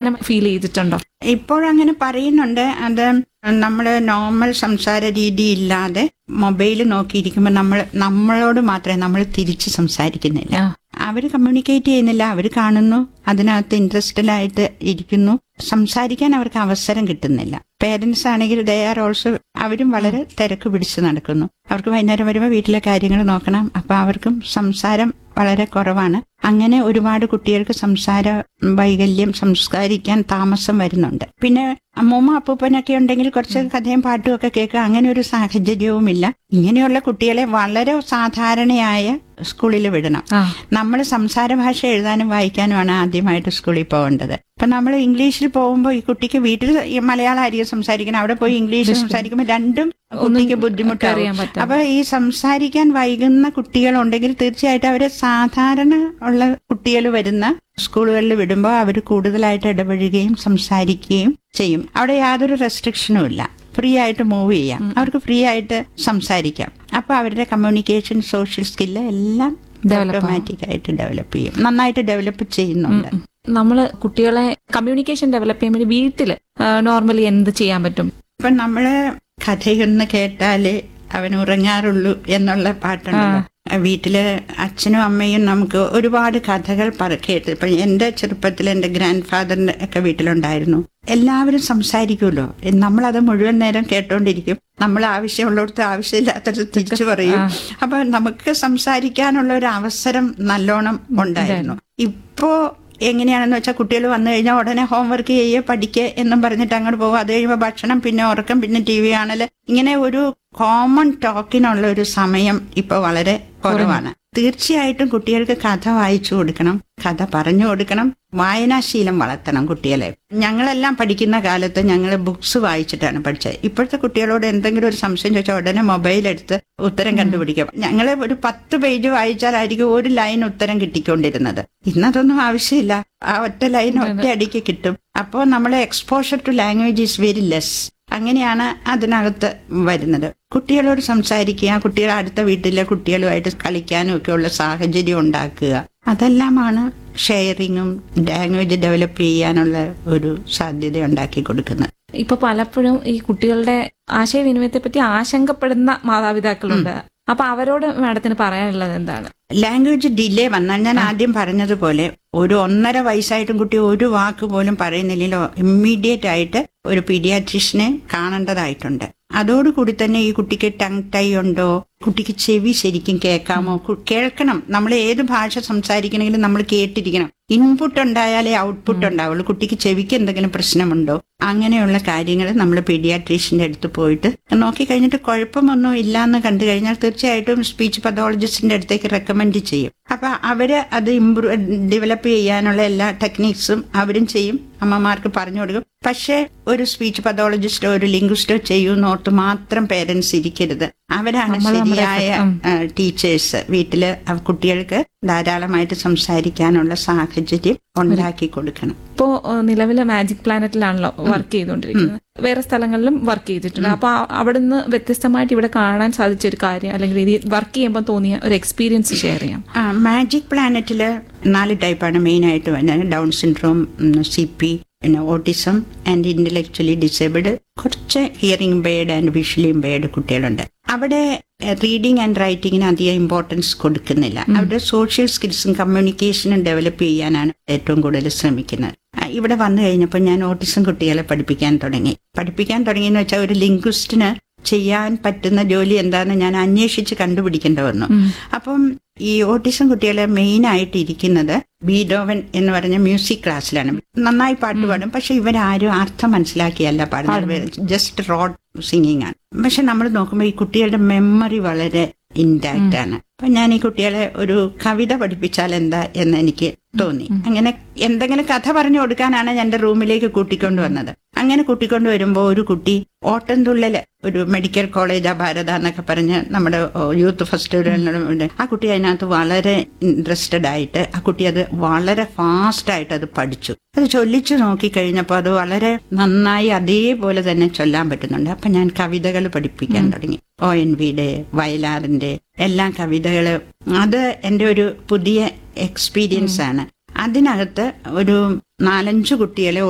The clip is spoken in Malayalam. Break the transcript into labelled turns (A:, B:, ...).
A: അങ്ങനെ ഫീൽ ചെയ്തിട്ടുണ്ടോ
B: ഇപ്പോഴങ്ങനെ പറയുന്നുണ്ട് അത് നമ്മൾ നോർമൽ സംസാര രീതി ഇല്ലാതെ മൊബൈൽ നോക്കിയിരിക്കുമ്പോൾ നമ്മൾ നമ്മളോട് മാത്രമേ നമ്മൾ തിരിച്ച് സംസാരിക്കുന്നില്ല
A: ആ.
B: അവർ കമ്മ്യൂണിക്കേറ്റ് ചെയ്യുന്നില്ല അവർ കാണുന്നു അതിനകത്ത് ഇൻട്രസ്റ്റഡായിട്ട് ഇരിക്കുന്നു സംസാരിക്കാൻ അവർക്ക് അവസരം കിട്ടുന്നില്ല പേരൻസ് ആണെങ്കിൽ ദേ ആർ ഓൾസോ അവരും വളരെ തിരക്ക് പിടിച്ച് നടക്കുന്നു അവർക്ക് വൈകുന്നേരം വരുമ്പോൾ വീട്ടിലെ കാര്യങ്ങൾ നോക്കണം അപ്പൊ അവർക്കും സംസാരം വളരെ കുറവാണ് അങ്ങനെ ഒരുപാട് കുട്ടികൾക്ക് സംസാര വൈകല്യം സംസ്കാരിക്കാൻ താമസം വരുന്നുണ്ട് പിന്നെ അമ്മൂമ്മ അപ്പൂപ്പനൊക്കെ ഉണ്ടെങ്കിൽ കുറച്ച് കഥയും പാട്ടും ഒക്കെ കേൾക്കുക അങ്ങനെ ഒരു സാഹചര്യവുമില്ല ഇങ്ങനെയുള്ള കുട്ടികളെ വളരെ സാധാരണയായ സ്കൂളിൽ വിടണം
A: ആ
B: നമ്മൾ സംസാര ഭാഷ എഴുതാനും വായിക്കാനുമാണ് ആദ്യമായിട്ട് സ്കൂളിൽ പോകേണ്ടത് ഇപ്പൊ നമ്മൾ ഇംഗ്ലീഷിൽ പോകുമ്പോൾ ഈ കുട്ടിക്ക് വീട്ടിൽ ഈ മലയാളം ആയിരിക്കും സംസാരിക്കണം അവിടെ പോയി ഇംഗ്ലീഷ് സംസാരിക്കുമ്പോൾ രണ്ടും കുട്ടിക്ക് ബുദ്ധിമുട്ടാവും
A: അറിയാൻ പറ്റാതെ.
B: അപ്പൊ ഈ സംസാരിക്കാൻ വൈകുന്ന കുട്ടികളുണ്ടെങ്കിൽ തീർച്ചയായിട്ടും അവരെ സാധാരണ ഉള്ള കുട്ടികൾ വരുന്ന സ്കൂളുകളിൽ വിടുമ്പോൾ അവർ കൂടുതലായിട്ട് ഇടപഴകുകയും സംസാരിക്കുകയും ചെയ്യും അവിടെ യാതൊരു റെസ്ട്രിക്ഷനും ഇല്ല ഫ്രീ ആയിട്ട് മൂവ് ചെയ്യാം അവർക്ക് ഫ്രീ ആയിട്ട് സംസാരിക്കാം അപ്പൊ അവരുടെ കമ്മ്യൂണിക്കേഷൻ സോഷ്യൽ സ്കില്ല് എല്ലാം
A: Develop ആവും.
B: ഓട്ടോമാറ്റിക് ആയിട്ട് ഡെവലപ്പ് ചെയ്യും നന്നായിട്ട് ഡെവലപ്പ് ചെയ്യുന്നുണ്ട്
A: നമ്മള് കുട്ടികളെ കമ്മ്യൂണിക്കേഷൻ ഡെവലപ്പ് ചെയ്യാൻ വേണ്ടി വീട്ടില് നോർമലി എന്ത് ചെയ്യാൻ പറ്റും
B: ഇപ്പൊ നമ്മള് കഥയൊന്ന് കേട്ടാലേ അവൻ ഉറങ്ങാറുള്ളൂ എന്നുള്ള പാട്ടുണ്ടല്ലോ വീട്ടില് അച്ഛനും അമ്മയും നമുക്ക് ഒരുപാട് കഥകൾ പറ കേട്ട് ഇപ്പൊ എന്റെ ചെറുപ്പത്തിൽ എന്റെ ഗ്രാൻഡ് ഫാദറിന്റെ ഒക്കെ വീട്ടിലുണ്ടായിരുന്നു എല്ലാവരും സംസാരിക്കുമല്ലോ നമ്മളത് മുഴുവൻ നേരം കേട്ടോണ്ടിരിക്കും നമ്മൾ ആവശ്യമുള്ളിടത്ത് ആവശ്യമില്ലാത്തത് തിരിച്ചു പറയും അപ്പൊ നമുക്ക് സംസാരിക്കാനുള്ള ഒരു അവസരം നല്ലോണം ഉണ്ടായിരുന്നു ഇപ്പോ എങ്ങനെയാണെന്ന് വെച്ചാൽ കുട്ടികൾ വന്നു കഴിഞ്ഞാൽ ഉടനെ ഹോംവർക്ക് ചെയ്യുക പഠിക്കുക എന്നും പറഞ്ഞിട്ട് അങ്ങോട്ട് പോകും അത് കഴിയുമ്പോൾ ഭക്ഷണം പിന്നെ ഉറക്കം പിന്നെ ടി വി കാണല് ഇങ്ങനെ ഒരു കോമൺ ടോക്കിനുള്ള ഒരു സമയം ഇപ്പൊ വളരെ കുറവാണ് തീർച്ചയായിട്ടും കുട്ടികൾക്ക് കഥ വായിച്ചു കൊടുക്കണം കഥ പറഞ്ഞു കൊടുക്കണം വായനാശീലം വളർത്തണം കുട്ടികളെ ഞങ്ങളെല്ലാം പഠിക്കുന്ന കാലത്ത് ഞങ്ങൾ ബുക്സ് വായിച്ചിട്ടാണ് പഠിച്ചത് ഇപ്പോഴത്തെ കുട്ടികളോട് എന്തെങ്കിലും ഒരു സംശയം ചോദിച്ചാൽ ഉടനെ മൊബൈൽ എടുത്ത് ഉത്തരം കണ്ടുപിടിക്കാം ഞങ്ങൾ ഒരു പത്ത് പേജ് വായിച്ചാലായിരിക്കും ഒരു ലൈൻ ഉത്തരം കിട്ടിക്കൊണ്ടിരുന്നത് ഇന്നതൊന്നും ആവശ്യമില്ല ആ ഒറ്റ ലൈൻ ഒറ്റ അടിക്ക് കിട്ടും അപ്പോൾ നമ്മളെ exposure to language is very less അങ്ങനെയാണ് അതിനകത്ത് വരുന്നത് കുട്ടികളോട് സംസാരിക്കുക കുട്ടികൾ അടുത്ത വീട്ടിലെ കുട്ടികളുമായിട്ട് കളിക്കാനും ഒക്കെ ഉള്ള സാഹചര്യം ഉണ്ടാക്കുക അതെല്ലാമാണ് ഷെയറിങ്ങും ലാംഗ്വേജ് ഡെവലപ്പ് ചെയ്യാനുള്ള ഒരു സാധ്യത ഉണ്ടാക്കി കൊടുക്കുന്നത്
A: ഇപ്പൊ പലപ്പോഴും ഈ കുട്ടികളുടെ ആശയവിനിമയത്തെ പറ്റി ആശങ്കപ്പെടുന്ന മാതാപിതാക്കളുണ്ട് അപ്പൊ അവരോട് മാഡത്തിന് പറയാനുള്ളത് എന്താണ്
B: ലാംഗ്വേജ് ഡിലേ വന്നാൽ ഞാൻ ആദ്യം പറഞ്ഞതുപോലെ ഒരു ഒന്നര വയസ്സായിട്ടും കുട്ടി ഒരു വാക്ക് പോലും പറയുന്നില്ലല്ലോ ഇമ്മീഡിയറ്റ് ആയിട്ട് ഒരു പീഡിയാട്രിഷനെ കാണേണ്ടതായിട്ടുണ്ട് അതോടുകൂടി തന്നെ ഈ കുട്ടിക്ക് ടങ് ടൈ ഉണ്ടോ കുട്ടിക്ക് ചെവി ശരിക്കും കേൾക്കാമോ കു- കേൾക്കണം നമ്മൾ ഏത് ഭാഷ സംസാരിക്കണമെങ്കിലും നമ്മൾ കേട്ടിരിക്കണം ഇൻപുട്ട് ഉണ്ടായാലേ ഔട്ട്പുട്ട് ഉണ്ടാവുള്ളൂ കുട്ടിക്ക് ചെവിക്ക് എന്തെങ്കിലും പ്രശ്നമുണ്ടോ അങ്ങനെയുള്ള കാര്യങ്ങൾ നമ്മൾ പീഡിയാട്രീഷ്യന്റെ അടുത്ത് പോയിട്ട് നോക്കി കഴിഞ്ഞിട്ട് കുഴപ്പമൊന്നും ഇല്ല എന്ന് കണ്ടു കഴിഞ്ഞാൽ തീർച്ചയായിട്ടും സ്പീച്ച് പതോളജിസ്റ്റിന്റെ അടുത്തേക്ക് റെക്കമെൻഡ് ചെയ്യും അപ്പൊ അവര് അത് ഇംപ്രൂവ് ഡെവലപ്പ് ചെയ്യാനുള്ള എല്ലാ ടെക്നിക്സും അവരും ചെയ്യും അമ്മമാർക്ക് പറഞ്ഞു കൊടുക്കും പക്ഷേ ഒരു സ്പീച്ച് പതോളജിസ്റ്റോ ഒരു ലിംഗ്വിസ്റ്റോ ചെയ്യുന്നോർത്ത് മാത്രം പേരൻസ് ഇരിക്കരുത് അവരാണ്
A: നമ്മൾ നമ്മുടെ
B: ശരിയായ
A: effort,
B: ടീച്ചേഴ്സ് വീട്ടില് ആ കുട്ടികൾക്ക് ധാരാളമായിട്ട് സംസാരിക്കാനുള്ള സാഹചര്യം ഉണ്ടാക്കി കൊടുക്കണം
A: ഇപ്പോ ഏഹ്, നിലവിലെ മാജിക് പ്ലാനറ്റിലാണല്ലോ വർക്ക് ചെയ്തുകൊണ്ടിരിക്കുന്നത് വേറെ സ്ഥലങ്ങളിലും വർക്ക് ചെയ്തിട്ടുണ്ട് അപ്പൊ ആ- അവിടുന്ന് വ്യത്യസ്തമായിട്ട് ഇവിടെ കാണാൻ സാധിച്ച ഒരു കാര്യം അല്ലെങ്കിൽ ഇത് വർക്ക് ചെയ്യുമ്പോൾ തോന്നിയ ഒരു എക്സ്പീരിയൻസ് ഷെയർ ചെയ്യാം
B: ആ മാജിക് പ്ലാനറ്റിൽ നാല് ടൈപ്പാണ് മെയിൻ ആയിട്ട് വരുന്നത് ഡൗൺ സിൻഡ്രോം സി പി പിന്നെ ഓട്ടിസം ആൻഡ് ഇന്റലക്ച്വലി ഡിസേബിൾഡ് കുറച്ച് ഹിയറിംഗ് ബേഡ് ആൻഡ് വിഷ്വലി ഇമ്പേർഡ് കുട്ടികളുണ്ട് അവിടെ റീഡിംഗ് ആൻഡ് റൈറ്റിങ്ങിന് അധികം ഇമ്പോർട്ടൻസ് കൊടുക്കുന്നില്ല അവരുടെ സോഷ്യൽ സ്കിൽസും കമ്മ്യൂണിക്കേഷനും ഡെവലപ്പ് ചെയ്യാനാണ് ഏറ്റവും കൂടുതൽ ശ്രമിക്കുന്നത് ആ, ഇവിടെ വന്നു കഴിഞ്ഞപ്പോൾ ഞാൻ ഓട്ടിസം കുട്ടികളെ പഠിപ്പിക്കാൻ തുടങ്ങി പഠിപ്പിക്കാൻ തുടങ്ങിയെന്ന് വെച്ചാൽ ഒരു ലിംഗ്വിസ്റ്റിന് ചെയ്യാൻ പറ്റുന്ന ജോലി എന്താണെന്ന് ഞാൻ അന്വേഷിച്ച് കണ്ടുപിടിക്കേണ്ടി വന്നു അപ്പം ഈ ഓട്ടിസം കുട്ടികളെ മെയിൻ ആയിട്ട് ഇരിക്കുന്നത് ബീഡോവൻ എന്ന് പറഞ്ഞ മ്യൂസിക് ക്ലാസ്സിലാണ് നന്നായി പാട്ട് പാടും പക്ഷെ ഇവരാരും അർത്ഥം മനസ്സിലാക്കിയല്ല പാടുന്നത് ജസ്റ്റ് റോഡ് സിംഗിങ് ആണ് പക്ഷെ നമ്മൾ നോക്കുമ്പോൾ ഈ കുട്ടികളുടെ മെമ്മറി വളരെ ഇൻടാക്റ്റ് ആണ് അപ്പൊ ഞാൻ ഈ കുട്ടികളെ ഒരു കവിത പഠിപ്പിച്ചാൽ എന്താ എന്ന് എനിക്ക് തോന്നി അങ്ങനെ എന്തെങ്കിലും കഥ പറഞ്ഞു കൊടുക്കാനാണ് ഞാൻ എന്റെ റൂമിലേക്ക് കൂട്ടിക്കൊണ്ട് വന്നത് അങ്ങനെ കൂട്ടിക്കൊണ്ട് വരുമ്പോൾ ഒരു കുട്ടി ഓട്ടംതുള്ളല് ഒരു മെഡിക്കൽ കോളേജ് ഭാരത എന്നൊക്കെ പറഞ്ഞ് നമ്മുടെ യൂത്ത് ഫെസ്റ്റിവലിന് ആ കുട്ടി അതിനകത്ത് വളരെ ഇൻട്രസ്റ്റഡ് ആയിട്ട് ആ കുട്ടി അത് വളരെ ഫാസ്റ്റ് ആയിട്ട് അത് പഠിച്ചു അത് ചൊല്ലിച്ചു നോക്കി കഴിഞ്ഞപ്പോൾ അത് വളരെ നന്നായി അതേപോലെ തന്നെ ചൊല്ലാൻ പറ്റുന്നുണ്ട് അപ്പൊ ഞാൻ കവിതകൾ പഠിപ്പിക്കാൻ തുടങ്ങി ഒ എൻ വിയുടെ വയലാറിന്റെ എല്ലാ കവിതകള് അത് എൻ്റെ ഒരു പുതിയ എക്സ്പീരിയൻസ് ആണ് അതിനകത്ത് ഒരു നാലഞ്ച് കുട്ടികളെ